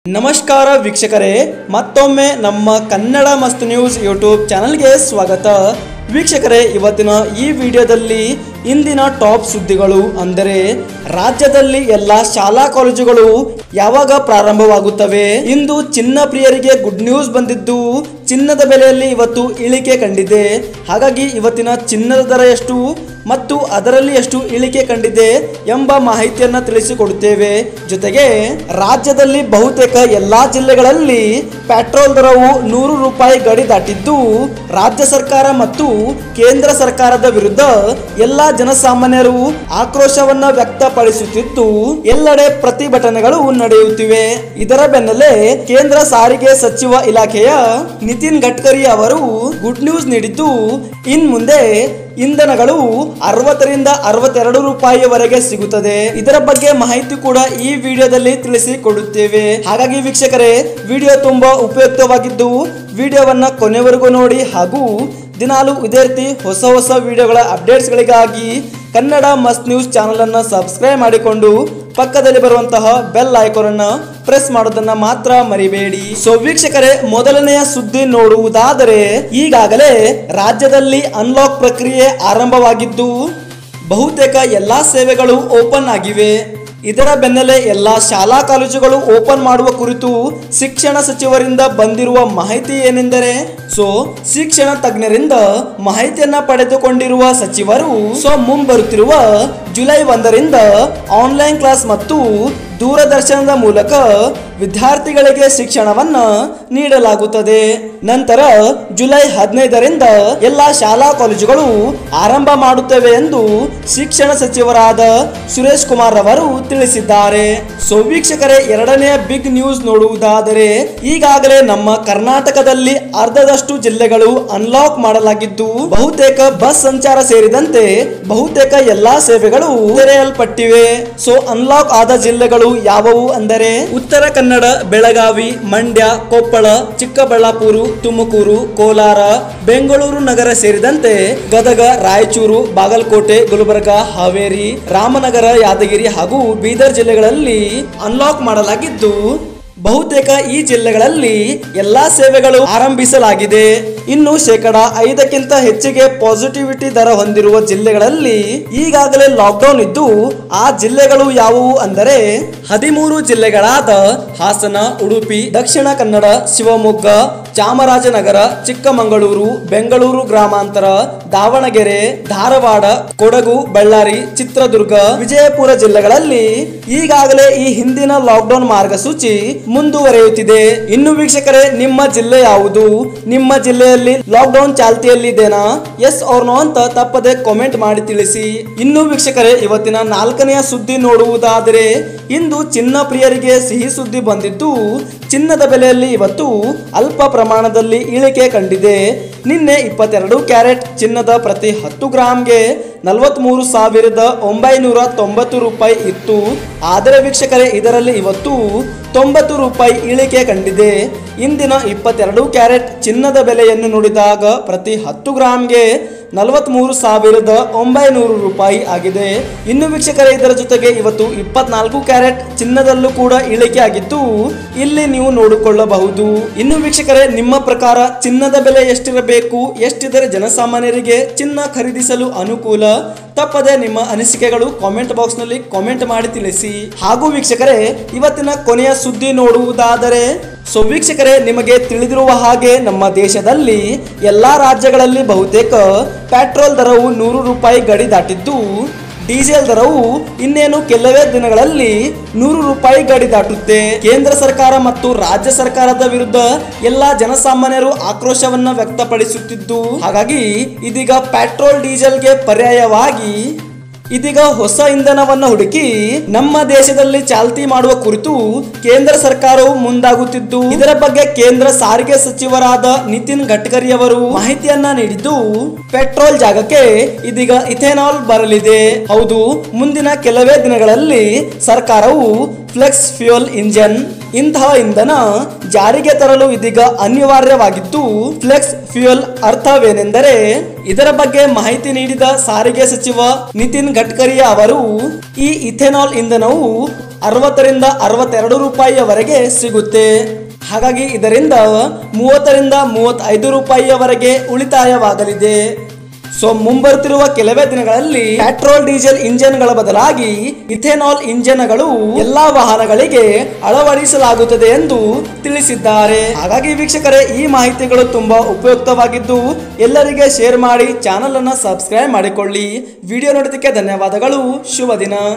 ನಮಸ್ಕಾರ ವೀಕ್ಷಕರೇ ಮತ್ತೊಮ್ಮೆ ನಮ್ಮ ಕನ್ನಡ ಮಸ್ತ್ ನ್ಯೂಸ್ ಯೂಟ್ಯೂಬ್ ಚಾನಲ್ಗೆ ಸ್ವಾಗತ ವೀಕ್ಷಕರೇ ಇವತ್ತಿನ ಈ ವಿಡಿಯೋದಲ್ಲಿ ಇಂದಿನ ಟಾಪ್ ಸುದ್ದಿಗಳು ಅಂದರೆ ರಾಜ್ಯದಲ್ಲಿ ಎಲ್ಲ ಶಾಲಾ ಕಾಲೇಜುಗಳು ಯಾವಾಗ ಪ್ರಾರಂಭವಾಗುತ್ತವೆ ಇಂದು ಚಿನ್ನ ಪ್ರಿಯರಿಗೆ ಗುಡ್ ನ್ಯೂಸ್ ಬಂದಿದ್ದು ಚಿನ್ನದ ಬೆಲೆಯಲ್ಲಿ ಇವತ್ತು ಇಳಿಕೆ ಕಂಡಿದೆ ಹಾಗಾಗಿ ಇವತ್ತಿನ ಚಿನ್ನದ ದರ ಎಷ್ಟು ಮತ್ತು ಅದರಲ್ಲಿ ಎಷ್ಟು ಇಳಿಕೆ ಕಂಡಿದೆ ಎಂಬ ಮಾಹಿತಿಯನ್ನ ತಿಳಿಸಿಕೊಡುತ್ತೇವೆ ಜೊತೆಗೆ ರಾಜ್ಯದಲ್ಲಿ ಬಹುತೇಕ ಎಲ್ಲಾ ಜಿಲ್ಲೆಗಳಲ್ಲಿ ಪೆಟ್ರೋಲ್ ದರವು ನೂರು ರೂಪಾಯಿ ಗಡಿ ದಾಟಿದ್ದು ರಾಜ್ಯ ಸರ್ಕಾರ ಮತ್ತು ಕೇಂದ್ರ ಸರ್ಕಾರದ ವಿರುದ್ಧ ಎಲ್ಲಾ ಜನಸಾಮಾನ್ಯರು ಆಕ್ರೋಶವನ್ನ ವ್ಯಕ್ತಪಡಿಸುತ್ತಿದ್ದು ಎಲ್ಲೆಡೆ ಪ್ರತಿಭಟನೆಗಳು ನಡೆಯುತ್ತಿವೆ ಇದರ ಬೆನ್ನಲ್ಲೇ ಕೇಂದ್ರ ಸಾರಿಗೆ ಸಚಿವ ಇಲಾಖೆಯ ನಿತಿನ್ ಗಡ್ಕರಿ ಅವರು ಗುಡ್ ನ್ಯೂಸ್ ನೀಡಿದ್ದು ಇನ್ ಮುಂದೆ ಇಂಧನಗಳು ಅರವತ್ತರಿಂದ ಅರವತ್ತೆರಡು ರೂಪಾಯಿವರೆಗೆ ಸಿಗುತ್ತದೆ ಇದರ ಬಗ್ಗೆ ಮಾಹಿತಿ ಕೂಡ ಈ ವಿಡಿಯೋದಲ್ಲಿ ತಿಳಿಸಿಕೊಡುತ್ತೇವೆ ಹಾಗಾಗಿ ವೀಕ್ಷಕರೇ ವಿಡಿಯೋ ತುಂಬಾ ಉಪಯುಕ್ತವಾಗಿದ್ದು ವಿಡಿಯೋವನ್ನ ಕೊನೆವರೆಗೂ ನೋಡಿ ಹಾಗೂ ದಿನಾಲು ಇದೇ ರೀತಿ ಹೊಸ ಹೊಸ ವಿಡಿಯೋಗಳ ಅಪ್ಡೇಟ್ಸ್ಗಳಿಗಾಗಿ ಕನ್ನಡ ಮಸ್ತ್ ನ್ಯೂಸ್ ಚಾನಲ್ ಅನ್ನ ಸಬ್ಸ್ಕ್ರೈಬ್ ಮಾಡಿಕೊಂಡು ಪಕ್ಕದಲ್ಲಿ ಬರುವಂತಹ ಬೆಲ್ ಐಕಾನ್ ಅನ್ನ ಪ್ರೆಸ್ ಮಾಡೋದನ್ನ ಮಾತ್ರ ಮರಿಬೇಡಿ ಸೊ ವೀಕ್ಷಕರೇ ಮೊದಲನೆಯ ಸುದ್ದಿ ನೋಡುವುದಾದರೆ ಈಗಾಗಲೇ ರಾಜ್ಯದಲ್ಲಿ ಅನ್ಲಾಕ್ ಪ್ರಕ್ರಿಯೆ ಆರಂಭವಾಗಿದ್ದು ಬಹುತೇಕ ಎಲ್ಲಾ ಸೇವೆಗಳು ಓಪನ್ ಆಗಿವೆ ಇದರ ಬೆನ್ನಲ್ಲೇ ಎಲ್ಲಾ ಶಾಲಾ ಕಾಲೇಜುಗಳು ಓಪನ್ ಮಾಡುವ ಕುರಿತು ಶಿಕ್ಷಣ ಸಚಿವರಿಂದ ಬಂದಿರುವ ಮಾಹಿತಿ ಏನೆಂದರೆ ಸೊ ಶಿಕ್ಷಣ ತಜ್ಞರಿಂದ ಮಾಹಿತಿಯನ್ನ ಪಡೆದುಕೊಂಡಿರುವ ಸಚಿವರು ಸೊ ಮುಂಬರುತ್ತಿರುವ ಜುಲೈ ಒಂದರಿಂದ ಆನ್ಲೈನ್ ಕ್ಲಾಸ್ ಮತ್ತು ದೂರದರ್ಶನದ ಮೂಲಕ ವಿದ್ಯಾರ್ಥಿಗಳಿಗೆ ಶಿಕ್ಷಣವನ್ನ ನೀಡಲಾಗುತ್ತದೆ ನಂತರ ಜುಲೈ ಹದಿನೈದರಿಂದ ಎಲ್ಲಾ ಶಾಲಾ ಕಾಲೇಜುಗಳು ಆರಂಭ ಮಾಡುತ್ತವೆ ಎಂದು ಶಿಕ್ಷಣ ಸಚಿವರಾದ ಸುರೇಶ್ ಕುಮಾರ್ ಅವರು ತಿಳಿಸಿದ್ದಾರೆ ಸೊ ವೀಕ್ಷಕರೇ ಎರಡನೆಯ ಬಿಗ್ ನ್ಯೂಸ್ ನೋಡುವುದಾದರೆ ಈಗಾಗಲೇ ನಮ್ಮ ಕರ್ನಾಟಕದಲ್ಲಿ ಅರ್ಧದಷ್ಟು ಜಿಲ್ಲೆಗಳು ಅನ್ಲಾಕ್ ಮಾಡಲಾಗಿದ್ದು ಬಹುತೇಕ ಬಸ್ ಸಂಚಾರ ಸೇರಿದಂತೆ ಬಹುತೇಕ ಎಲ್ಲಾ ಸೇವೆಗಳು ತೆರೆಯಲ್ಪಟ್ಟಿವೆ ಸೊ ಅನ್ಲಾಕ್ ಆದ ಜಿಲ್ಲೆಗಳು ಯಾವುವು ಅಂದರೆ ಉತ್ತರ ಕನ್ನಡ ಬೆಳಗಾವಿ ಮಂಡ್ಯ ಕೊಪ್ಪಳ ಚಿಕ್ಕಬಳ್ಳಾಪುರ ತುಮಕೂರು ಕೋಲಾರ ಬೆಂಗಳೂರು ನಗರ ಸೇರಿದಂತೆ ಗದಗ ರಾಯಚೂರು ಬಾಗಲಕೋಟೆ ಗುಲ್ಬರ್ಗ ಹಾವೇರಿ ರಾಮನಗರ ಯಾದಗಿರಿ ಹಾಗೂ ಬೀದರ್ ಜಿಲ್ಲೆಗಳಲ್ಲಿ ಅನ್ಲಾಕ್ ಮಾಡಲಾಗಿದ್ದು ಬಹುತೇಕ ಈ ಜಿಲ್ಲೆಗಳಲ್ಲಿ ಎಲ್ಲಾ ಸೇವೆಗಳು ಆರಂಭಿಸಲಾಗಿದೆ ಇನ್ನು ಶೇಕಡ ಐದಕ್ಕಿಂತ ಹೆಚ್ಚಿಗೆ ಪಾಸಿಟಿವಿಟಿ ದರ ಹೊಂದಿರುವ ಜಿಲ್ಲೆಗಳಲ್ಲಿ ಈಗಾಗಲೇ ಲಾಕ್ಡೌನ್ ಇದ್ದು ಆ ಜಿಲ್ಲೆಗಳು ಯಾವುವು ಅಂದರೆ ಹದಿಮೂರು ಜಿಲ್ಲೆಗಳಾದ ಹಾಸನ ಉಡುಪಿ ದಕ್ಷಿಣ ಕನ್ನಡ ಶಿವಮೊಗ್ಗ ಚಾಮರಾಜನಗರ ಚಿಕ್ಕಮಗಳೂರು ಬೆಂಗಳೂರು ಗ್ರಾಮಾಂತರ ದಾವಣಗೆರೆ ಧಾರವಾಡ ಕೊಡಗು ಬಳ್ಳಾರಿ ಚಿತ್ರದುರ್ಗ ವಿಜಯಪುರ ಜಿಲ್ಲೆಗಳಲ್ಲಿ ಈಗಾಗಲೇ ಈ ಹಿಂದಿನ ಲಾಕ್ಡೌನ್ ಮಾರ್ಗಸೂಚಿ ಮುಂದುವರಿಯುತ್ತಿದೆ ಇನ್ನು ವೀಕ್ಷಕರೇ ನಿಮ್ಮ ಜಿಲ್ಲೆ ಯಾವುದು ನಿಮ್ಮ ಜಿಲ್ಲೆಯಲ್ಲಿ ಲಾಕ್ಡೌನ್ ಚಾಲ್ತಿಯಲ್ಲಿದೆನಾ ಎಸ್ ಆರ್ ನೋ ಅಂತ ತಪ್ಪದೆ ಕಾಮೆಂಟ್ ಮಾಡಿ ತಿಳಿಸಿ ಇನ್ನು ವೀಕ್ಷಕರೇ ಇವತ್ತಿನ ನಾಲ್ಕನೆಯ ಸುದ್ದಿ ನೋಡುವುದಾದರೆ ಇಂದು ಚಿನ್ನ ಪ್ರಿಯರಿಗೆ ಸಿಹಿ ಸುದ್ದಿ ಬಂದಿದ್ದು ಚಿನ್ನದ ಬೆಲೆಯಲ್ಲಿ ಇವತ್ತು ಅಲ್ಪ ಪ್ರಮಾಣದಲ್ಲಿ ಇಳಿಕೆ ಕಂಡಿದೆ ನಿನ್ನೆ ಇಪ್ಪತ್ತೆರಡು ಕ್ಯಾರೆಟ್ ಚಿನ್ನದ ಪ್ರತಿ ಹತ್ತು ಗ್ರಾಂಗೆ ನಲವತ್ಮೂರು ಸಾವಿರದ ಒಂಬೈನೂರ ತೊಂಬತ್ತು ರೂಪಾಯಿ ಇತ್ತು ಆದರೆ ವೀಕ್ಷಕರೇ ಇದರಲ್ಲಿ ಇವತ್ತು ತೊಂಬತ್ತು ರೂಪಾಯಿ ಇಳಿಕೆ ಕಂಡಿದೆ ಇಂದಿನ ಇಪ್ಪತ್ತೆರಡು ಕ್ಯಾರೆಟ್ ಚಿನ್ನದ ಬೆಲೆಯನ್ನು ನೋಡಿದಾಗ ಪ್ರತಿ ಹತ್ತು ಗ್ರಾಂಗೆ ನಲವತ್ಮೂರು ಸಾವಿರದ ಒಂಬೈನೂರು ರೂಪಾಯಿ ಆಗಿದೆ ಇನ್ನು ವೀಕ್ಷಕರೇ ಇದರ ಜೊತೆಗೆ ಇವತ್ತು ಇಪ್ಪತ್ನಾಲ್ಕು ಕ್ಯಾರೆಟ್ ಚಿನ್ನದಲ್ಲೂ ಕೂಡ ಇಳಿಕೆ ಆಗಿದ್ದು ಇಲ್ಲಿ ನೀವು ನೋಡಿಕೊಳ್ಳಬಹುದು ಇನ್ನು ವೀಕ್ಷಕರೇ ನಿಮ್ಮ ಪ್ರಕಾರ ಚಿನ್ನದ ಬೆಲೆ ಎಷ್ಟಿರಬೇಕು ಎಷ್ಟಿದ್ದರೆ ಜನಸಾಮಾನ್ಯರಿಗೆ ಚಿನ್ನ ಖರೀದಿಸಲು ಅನುಕೂಲ ತಪ್ಪದೆ ನಿಮ್ಮ ಅನಿಸಿಕೆಗಳು ಕಾಮೆಂಟ್ ಬಾಕ್ಸ್ ನಲ್ಲಿ ಕಾಮೆಂಟ್ ಮಾಡಿ ತಿಳಿಸಿ ಹಾಗೂ ವೀಕ್ಷಕರೇ ಇವತ್ತಿನ ಕೊನೆಯ ಸುದ್ದಿ ನೋಡುವುದಾದರೆ ಸೊ ವೀಕ್ಷಕರೇ ನಿಮಗೆ ತಿಳಿದಿರುವ ಹಾಗೆ ನಮ್ಮ ದೇಶದಲ್ಲಿ ಎಲ್ಲಾ ರಾಜ್ಯಗಳಲ್ಲಿ ಬಹುತೇಕ ಪೆಟ್ರೋಲ್ ದರವು ನೂರು ರೂಪಾಯಿ ಗಡಿ ದಾಟಿದ್ದು ಡೀಸೆಲ್ ದರವು ಇನ್ನೇನು ಕೆಲವೇ ದಿನಗಳಲ್ಲಿ ನೂರು ರೂಪಾಯಿ ಗಡಿ ದಾಟುತ್ತೆ ಕೇಂದ್ರ ಸರ್ಕಾರ ಮತ್ತು ರಾಜ್ಯ ಸರ್ಕಾರದ ವಿರುದ್ಧ ಎಲ್ಲಾ ಜನಸಾಮಾನ್ಯರು ಆಕ್ರೋಶವನ್ನ ವ್ಯಕ್ತಪಡಿಸುತ್ತಿದ್ದು ಹಾಗಾಗಿ ಇದೀಗ ಪೆಟ್ರೋಲ್ ಡೀಸೆಲ್ಗೆ ಪರ್ಯಾಯವಾಗಿ ಇದೀಗ ಹೊಸ ಇಂಧನವನ್ನ ಹುಡುಕಿ ನಮ್ಮ ದೇಶದಲ್ಲಿ ಚಾಲ್ತಿ ಮಾಡುವ ಕುರಿತು ಕೇಂದ್ರ ಸರ್ಕಾರವು ಮುಂದಾಗುತ್ತಿದ್ದು ಇದರ ಬಗ್ಗೆ ಕೇಂದ್ರ ಸಾರಿಗೆ ಸಚಿವರಾದ ನಿತಿನ್ ಗಡ್ಕರಿ ಅವರು ಮಾಹಿತಿಯನ್ನ ನೀಡಿದ್ದು ಪೆಟ್ರೋಲ್ ಜಾಗಕ್ಕೆ ಇದೀಗ ಇಥೆನಾಲ್ ಬರಲಿದೆ ಹೌದು ಮುಂದಿನ ಕೆಲವೇ ದಿನಗಳಲ್ಲಿ ಸರ್ಕಾರವು ಫ್ಲೆಕ್ಸ್ ಫ್ಯೂಯಲ್ ಇಂಜನ್ ಇಂತಹ ಇಂಧನ ಜಾರಿಗೆ ತರಲು ಇದೀಗ ಅನಿವಾರ್ಯವಾಗಿದ್ದು ಫ್ಲೆಕ್ಸ್ ಫ್ಯೂಯಲ್ ಅರ್ಥವೇನೆಂದರೆ ಇದರ ಬಗ್ಗೆ ಮಾಹಿತಿ ನೀಡಿದ ಸಾರಿಗೆ ಸಚಿವ ನಿತಿನ್ ಗಡ್ಕರಿ ಅವರು ಈ ಇಥೆನಾಲ್ ಇಂಧನವು ಅರವತ್ತರಿಂದ ಅರವತ್ತೆರಡು ರೂಪಾಯಿಯವರೆಗೆ ಸಿಗುತ್ತೆ ಹಾಗಾಗಿ ಇದರಿಂದ ಮೂವತ್ತರಿಂದ ಮೂವತ್ತೈದು ರೂಪಾಯಿಯವರೆಗೆ ಉಳಿತಾಯವಾಗಲಿದೆ ಸೊ ಮುಂಬರುತ್ತಿರುವ ಕೆಲವೇ ದಿನಗಳಲ್ಲಿ ಪೆಟ್ರೋಲ್ ಡೀಸೆಲ್ ಇಂಜಿನ್ಗಳ ಬದಲಾಗಿ ಇಥೆನಾಲ್ ಇಂಜಿನ್ಗಳು ಎಲ್ಲಾ ವಾಹನಗಳಿಗೆ ಅಳವಡಿಸಲಾಗುತ್ತದೆ ಎಂದು ತಿಳಿಸಿದ್ದಾರೆ ಹಾಗಾಗಿ ವೀಕ್ಷಕರೇ ಈ ಮಾಹಿತಿಗಳು ತುಂಬಾ ಉಪಯುಕ್ತವಾಗಿದ್ದು ಎಲ್ಲರಿಗೆ ಶೇರ್ ಮಾಡಿ ಚಾನಲ್ ಅನ್ನ ಸಬ್ಸ್ಕ್ರೈಬ್ ಮಾಡಿಕೊಳ್ಳಿ ವಿಡಿಯೋ ನೋಡೋದಕ್ಕೆ ಧನ್ಯವಾದಗಳು ಶುಭ ದಿನ